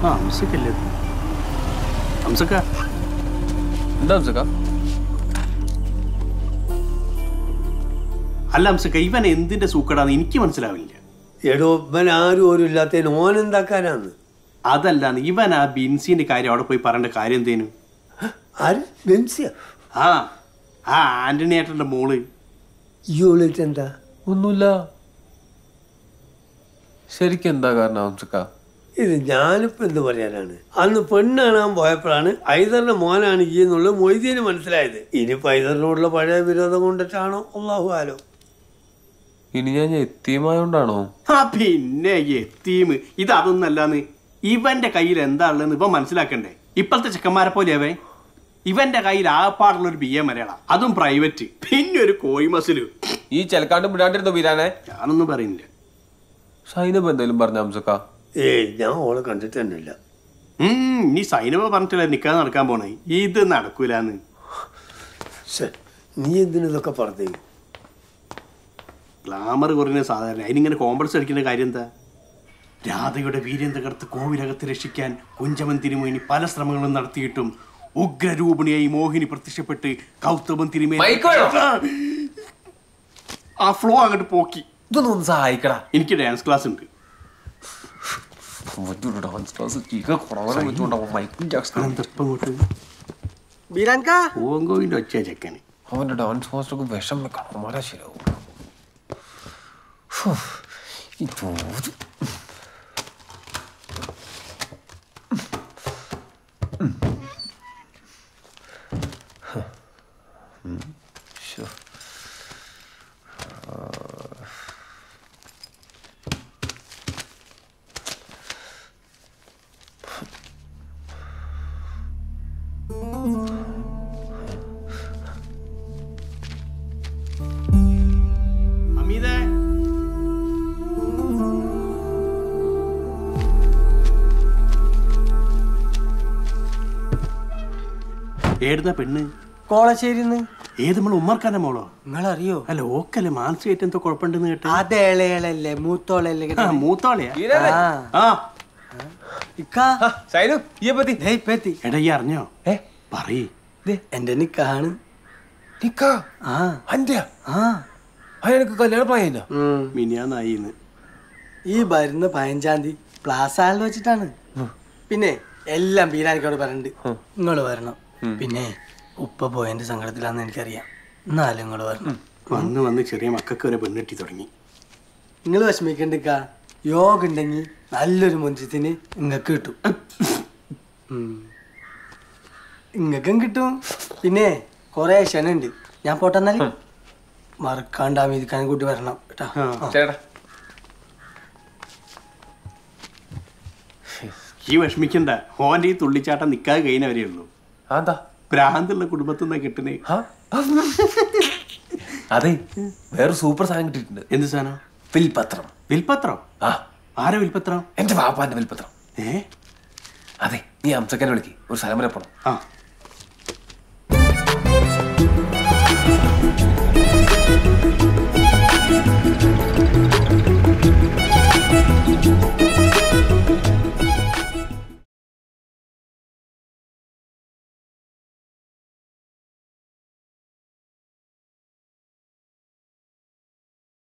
ആ ഹംസക്കല്ലേ ഹംസക്ക എന്താ ഹംസക്ക അല്ല ഹംസക്ക ഇവൻ എന്തിന്റെ സൂക്കടാന്ന് എനിക്ക് മനസ്സിലാവില്ല എടോ ഇവൻ ആരും ഒരു ഇല്ലാത്തതിന് ഓൻ എന്താക്കാനാന്ന് അതല്ലാന്ന് ഇവൻ ആ ബിൻസിന്റെ കാര്യം അവിടെ പോയി പറയേണ്ട കാര്യം എന്തേനു ആര് ബെൻസിയ ആ ആ ആന്റണി ഏട്ടന്റെ മോള് ഈ ഓളിട്ട് എന്താ ഒന്നുമില്ല ശരിക്കും എന്താ കാരണം ഹംസക്ക ഇത് ഞാനിപ്പോ എന്ത് പറയാനാണ് അന്ന് പെണ്ണ് കാണാൻ പോയപ്പോഴാണ് ഐദറിന്റെ മോനാണ് ഈ എന്നുള്ളത് മൊയ്തീന് മനസ്സിലായത് ഇനിയിപ്പോ ഐദറിനോടുള്ള പഴയ വിരോധം കൊണ്ടിട്ടാണോ അള്ളാഹു ആലോ ഇനി ഞാൻ എത്തിയമായോണ്ടാണോ ആ പിന്നെ എത്തീം ഇത് അതൊന്നല്ലാന്ന് ഇവന്റെ കയ്യിൽ എന്താ ഉള്ളതെന്ന് ഇവൻ മനസ്സിലാക്കണ്ടേ ഇപ്പോഴത്തെ ചെക്കന്മാരെ പോലെ അവൻ ഇവന്റെ കയ്യിൽ ആപ്പാടുള്ള ഒരു ബി എ മലയാള അതും പ്രൈവറ്റ് പിന്നെ ഒരു കോഴി മസില് ഈ ചെലക്കാണ്ട് വിടാണ്ടിരുന്നോ വീരാനെ ഞാനൊന്നും പറയുന്നില്ല സൈനബ് എന്തെങ്കിലും പറഞ്ഞ ഹംസക്ക ഏയ് ഞാൻ ഓളെ കണ്ടിട്ട് തന്നെ ഇല്ല ഉം, ഇനി സൈനമ പറഞ്ഞിട്ടില്ല നിക്കാതെ നടക്കാൻ പോണേ ഇത് നടക്കൂലെന്ന് ശ്ശെ, നീ എന്തിനു ഇതൊക്കെ പറഞ്ഞു ഗ്ലാമർ കുറഞ്ഞ സാധാരണ അതിനിങ്ങനെ കോംപ്ലക്സ് അടിക്കുന്ന കാര്യം എന്താ രാധയുടെ വീര്യം തകർത്ത് കോവിലകത്ത് രക്ഷിക്കാൻ കുഞ്ചമൻ തിരുമേനി പല ശ്രമങ്ങളും നടത്തിയിട്ടും ഉഗ്രരൂപിണിയായി മോഹിനി പ്രത്യക്ഷപ്പെട്ട് കൗസ്തവൻ തിരുമേനി മൈക്ക് വേണോ? ആ ഫ്ലോ അങ്ങോട്ട് പോക്കി ഇതൊന്നും ഒന്ന് സഹായിക്കടാ എനിക്ക് ഡാൻസ് ക്ലാസ് ഉണ്ട് വലിയൊരു ഡാൻസ് ക്ലാസ് ചീക്ക കുറവനെ വെച്ചുകൊണ്ടാവും മൈക്കിൾ ജാക്സൺ അതെന്തപ്പം ഇങ്ങോട്ട് ബീരാൻക ഓങ്കോവിന്റെ ഒച്ച ചെക്കന് അവന്റെ ഡാൻസ് മാസ്റ്റർക്ക് വിഷം വെക്കണം അമ്മാരാ ശരിയാവും ഫു, ഈ തോത് ശോ അമീതേ ഏടുന്ന പെണ്ണ് കോളശ്ശേരിന്ന് ഏത് നമ്മൾ ഉമ്മർക്കാന്റെ മോളോ നിങ്ങളറിയോ അല്ല ഓക്കല്ലേ മാനസികമായിട്ട് എന്തോ കുഴപ്പമുണ്ടെന്ന് കേട്ടു അതേളയളല്ലേ മൂത്തോളല്ലേ ആ, മൂത്തോളയാ വീരാനെ ആ ഇക്കാ സൈനു ഈ പറ്റി ദേ ഇപ്പൊ എത്തി എടാ ഈ അറിഞ്ഞോ ഏ പറയ് എന്റെ നിക്കാണ് നിക്കാ ആ അന്റെ ആ അയാൾക്ക് കല്യാണ പ്രായമില്ല ഉം. മിനിയാന്നായിന്ന് ഈ വരുന്ന പതിനഞ്ചാം തീയതി പ്ലാസാളിൽ വെച്ചിട്ടാണ് പിന്നെ എല്ലാം ബീരാനിക്കോട് പറഞ്ഞിട്ട് നിങ്ങൾ വരണം പിന്നെ ഉപ്പ പോയതിന്റെ സങ്കടത്തിലാന്ന് എനിക്കറിയാം എന്നാലും നിങ്ങൾ വരണം വന്ന് വന്ന് ചെറിയ മക്കൾക്ക് വരെ പെണ്ണെട്ടി തുടങ്ങി നിങ്ങൾ വിഷമിക്കണ്ടിക്ക യോഗ ഉണ്ടെങ്കിൽ നല്ലൊരു മുൻസിത്തിന് ഇങ്ങക്ക് കിട്ടും ഉം. ഇങ്ങക്കും കിട്ടും പിന്നെ കൊറേ ക്ഷണുണ്ട് ഞാൻ പോട്ടെന്നാല് മറക്കാണ്ട് അമീതിക്കാൻ കൂട്ടി വരണം കേട്ടാ ആ. ചേട്ടാ ഈ വിഷമിക്കണ്ട ഓന്റെ ഈ തുള്ളിച്ചാട്ടം നിക്കാതെ കഴിഞ്ഞവരേ ഉള്ളൂ അതാ ഭ്രാന്തുള്ള കുടുംബത്തിൽ നിന്നാ കിട്ടുന്നേ അതെ വേറെ സൂപ്പർ സാധനം കിട്ടിയിട്ടുണ്ട് എന്ത് സാധനം വിൽപത്രം വിൽപത്രം ആ ആരാ വിൽപത്രം എന്റെ വാപ്പാന്റെ വിൽപത്രം ഏ അതെ നീ അംസക്കനെ വിളിക്ക് ഒരു സ്ഥലം വരെ പോണം ആ